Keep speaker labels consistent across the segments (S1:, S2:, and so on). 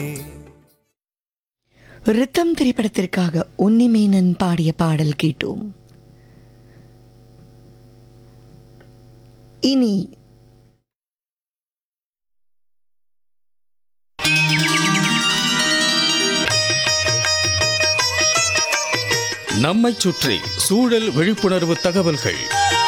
S1: ரித்தம் திரைப்படத்திற்காக உன்னிமேனன் பாடிய பாடல் கேட்டோம் இனி
S2: நம்மைச் சுற்றி சூழல் விழிப்புணர்வு தகவல்கள்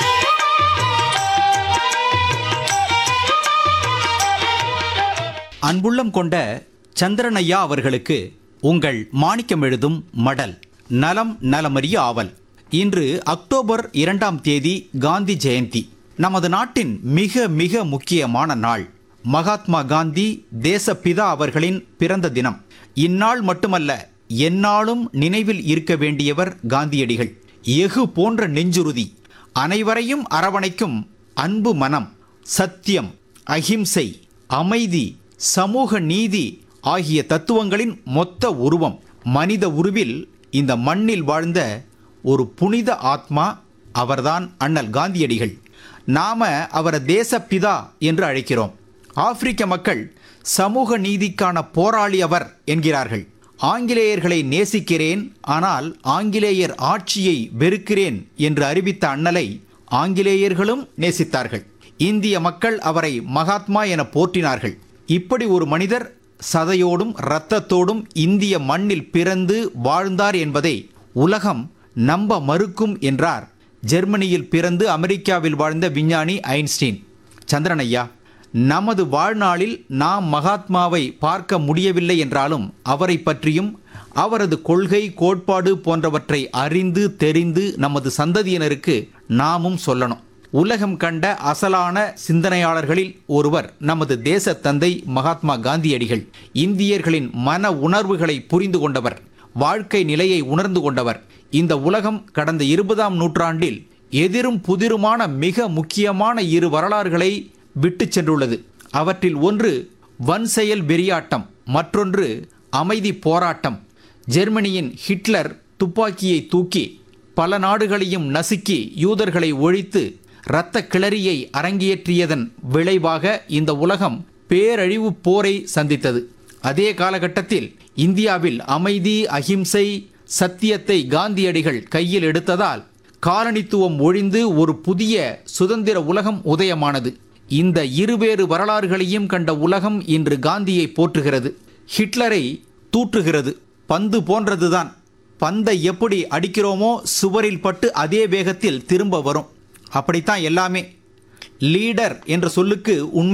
S3: அன்புள்ளம் கொண்ட சந்திரனையா அவர்களுக்கு உங்கள் மாணிக்கம் எழுதும் மடல் நலம் நலமறிய ஆவல் இன்று அக்டோபர் இரண்டாம் தேதி காந்தி ஜெயந்தி நமது நாட்டின் மிக மிக முக்கியமான நாள் மகாத்மா காந்தி தேசப்பிதா அவர்களின் பிறந்த தினம் இந்நாள் மட்டுமல்ல எந்நாளும் நினைவில் இருக்க வேண்டியவர் காந்தியடிகள் எஃகு போன்ற நெஞ்சுறுதி அனைவரையும் அரவணைக்கும் அன்பு மனம் சத்தியம் அகிம்சை அமைதி சமூக நீதி ஆகிய தத்துவங்களின் மொத்த உருவம் மனித உருவில் இந்த மண்ணில் வாழ்ந்த ஒரு புனித ஆத்மா அவர்தான் அண்ணல் காந்தியடிகள் நாம அவரை தேசப்பிதா என்று அழைக்கிறோம் ஆப்பிரிக்க மக்கள் சமூக நீதிக்கான போராளி அவர் என்கிறார்கள் ஆங்கிலேயர்களை நேசிக்கிறேன் ஆனால் ஆங்கிலேயர் ஆட்சியை வெறுக்கிறேன் என்று அறிவித்த அண்ணலை ஆங்கிலேயர்களும் நேசித்தார்கள் இந்திய மக்கள் அவரை மகாத்மா என போற்றினார்கள் இப்படி ஒரு மனிதர் சதையோடும் இரத்தத்தோடும் இந்திய மண்ணில் பிறந்து வாழ்ந்தார் என்பதை உலகம் நம்ப மறுக்கும் என்றார் ஜெர்மனியில் பிறந்து அமெரிக்காவில் வாழ்ந்த விஞ்ஞானி ஐன்ஸ்டீன் சந்திரனையா நமது வாழ்நாளில் நாம் மகாத்மாவை பார்க்க முடியவில்லை என்றாலும் அவரை பற்றியும் அவரது கொள்கை கோட்பாடு போன்றவற்றை அறிந்து தெரிந்து நமது சந்ததியினருக்கு நாமும் சொல்லணும் உலகம் கண்ட அசலான சிந்தனையாளர்களில் ஒருவர் நமது தேச தந்தை மகாத்மா காந்தியடிகள் இந்தியர்களின் மன உணர்வுகளை புரிந்து கொண்டவர் வாழ்க்கை நிலையை உணர்ந்து கொண்டவர் இந்த உலகம் கடந்த இருபதாம் நூற்றாண்டில் எதிரும் புதிருமான மிக முக்கியமான இரு வரலாறுகளை விட்டுச் சென்றுள்ளது அவற்றில் ஒன்று வன்செயல் வெறியாட்டம் மற்றொன்று அமைதி போராட்டம் ஜெர்மனியின் ஹிட்லர் துப்பாக்கியை தூக்கி பல நாடுகளையும் நசுக்கி யூதர்களை ஒழித்து இரத்த கிளறியை அரங்கேற்றியதன் விளைவாக இந்த உலகம் பேரழிவு போரை சந்தித்தது அதே காலகட்டத்தில் இந்தியாவில் அமைதி அகிம்சை சத்தியத்தை காந்தியடிகள் கையில் எடுத்ததால் காலனித்துவம் ஒழிந்து ஒரு புதிய சுதந்திர உலகம் உதயமானது இந்த இருவேறு வரலாறுகளையும் கண்ட உலகம் இன்று காந்தியை போற்றுகிறது ஹிட்லரை தூற்றுகிறது பந்து போன்றதுதான் பந்தை எப்படி அடிக்கிறோமோ சுவரில் பட்டு அதே வேகத்தில் திரும்ப வரும் அப்படித்தான் எல்லாமே லீடர் என்ற சொல்லுக்கு உண்மை